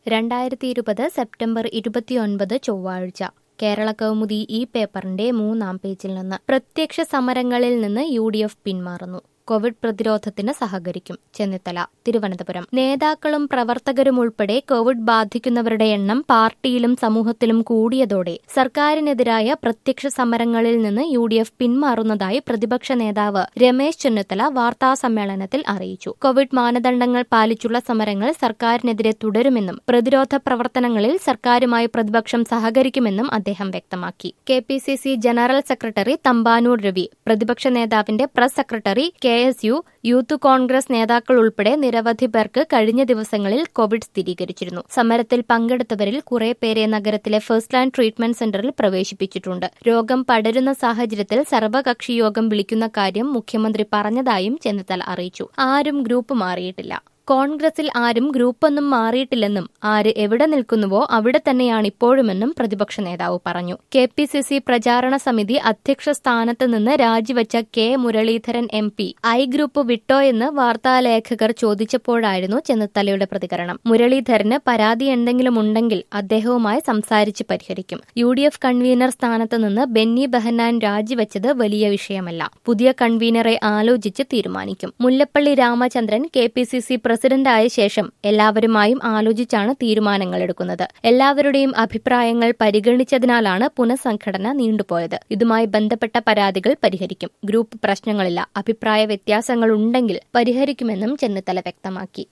രണ്ടായിരത്തി ഇരുപത് സെപ്റ്റംബർ ഇരുപത്തിയൊൻപത് ചൊവ്വാഴ്ച കേരള കൗമുദി ഈ പേപ്പറിന്റെ മൂന്നാം പേജിൽ നിന്ന് പ്രത്യക്ഷ സമരങ്ങളിൽ നിന്ന് യു ഡി എഫ് പിന്മാറുന്നു കോവിഡ് പ്രതിരോധത്തിന് സഹകരിക്കും ചെന്നിത്തല തിരുവനന്തപുരം നേതാക്കളും പ്രവർത്തകരും ഉൾപ്പെടെ കോവിഡ് ബാധിക്കുന്നവരുടെ എണ്ണം പാർട്ടിയിലും സമൂഹത്തിലും കൂടിയതോടെ സർക്കാരിനെതിരായ പ്രത്യക്ഷ സമരങ്ങളിൽ നിന്ന് യു ഡി എഫ് പിന്മാറുന്നതായി പ്രതിപക്ഷ നേതാവ് രമേശ് ചെന്നിത്തല വാർത്താസമ്മേളനത്തിൽ അറിയിച്ചു കോവിഡ് മാനദണ്ഡങ്ങൾ പാലിച്ചുള്ള സമരങ്ങൾ സർക്കാരിനെതിരെ തുടരുമെന്നും പ്രതിരോധ പ്രവർത്തനങ്ങളിൽ സർക്കാരുമായി പ്രതിപക്ഷം സഹകരിക്കുമെന്നും അദ്ദേഹം വ്യക്തമാക്കി K P C C general secretary Thampanoor Ravi പ്രതിപക്ഷ നേതാവിന്റെ press secretary K S U youth Congress നേതാക്കൾ ഉൾപ്പെടെ നിരവധി പേർക്ക് കഴിഞ്ഞ ദിവസങ്ങളിൽ കോവിഡ് സ്ഥിരീകരിച്ചിരുന്നു സമരത്തിൽ പങ്കെടുത്തവരിൽ കുറെ പേരെ നഗരത്തിലെ ഫസ്റ്റ് ലൈൻ ട്രീറ്റ്മെന്റ് സെന്ററിൽ പ്രവേശിപ്പിച്ചിട്ടുണ്ട് രോഗം പടരുന്ന സാഹചര്യത്തിൽ സർവകക്ഷി യോഗം വിളിക്കുന്ന കാര്യം മുഖ്യമന്ത്രി പറഞ്ഞതായും ചെന്നിത്തല അറിയിച്ചു ആരും ഗ്രൂപ്പ് മാറിയിട്ടില്ല കോൺഗ്രസിൽ ആരും ഗ്രൂപ്പൊന്നും മാറിയിട്ടില്ലെന്നും ആര് എവിടെ നിൽക്കുന്നുവോ അവിടെ തന്നെയാണ് ഇപ്പോഴുമെന്നും പ്രതിപക്ഷ നേതാവ് പറഞ്ഞു കെ പി സി സി പ്രചാരണ സമിതി അധ്യക്ഷ സ്ഥാനത്ത് നിന്ന് രാജിവെച്ച K Muraleedharan M P I group വിട്ടോയെന്ന് വാർത്താലേഖകർ ചോദിച്ചപ്പോഴായിരുന്നു ചെന്നിത്തലയുടെ പ്രതികരണം മുരളീധരന് പരാതി എന്തെങ്കിലും ഉണ്ടെങ്കിൽ അദ്ദേഹവുമായി സംസാരിച്ച് പരിഹരിക്കും യു ഡി എഫ് കൺവീനർ സ്ഥാനത്ത് നിന്ന് ബെന്നി ബെഹനാൻ രാജിവെച്ചത് വലിയ വിഷയമല്ല പുതിയ കൺവീനറെ ആലോചിച്ച് തീരുമാനിക്കും Mullappally Ramachandran K P C C പ്രസിഡന്റായ ശേഷം എല്ലാവരുമായും ആലോചിച്ചാണ് തീരുമാനങ്ങൾ എടുക്കുന്നത് എല്ലാവരുടെയും അഭിപ്രായങ്ങൾ പരിഗണിച്ചതിനാലാണ് പുനഃസംഘടന നീണ്ടുപോയത് ഇതുമായി ബന്ധപ്പെട്ട പരാതികൾ പരിഹരിക്കും ഗ്രൂപ്പ് പ്രശ്നങ്ങളില്ല അഭിപ്രായ വ്യത്യാസങ്ങൾ ഉണ്ടെങ്കിൽ പരിഹരിക്കുമെന്നും ചെന്നിത്തല വ്യക്തമാക്കി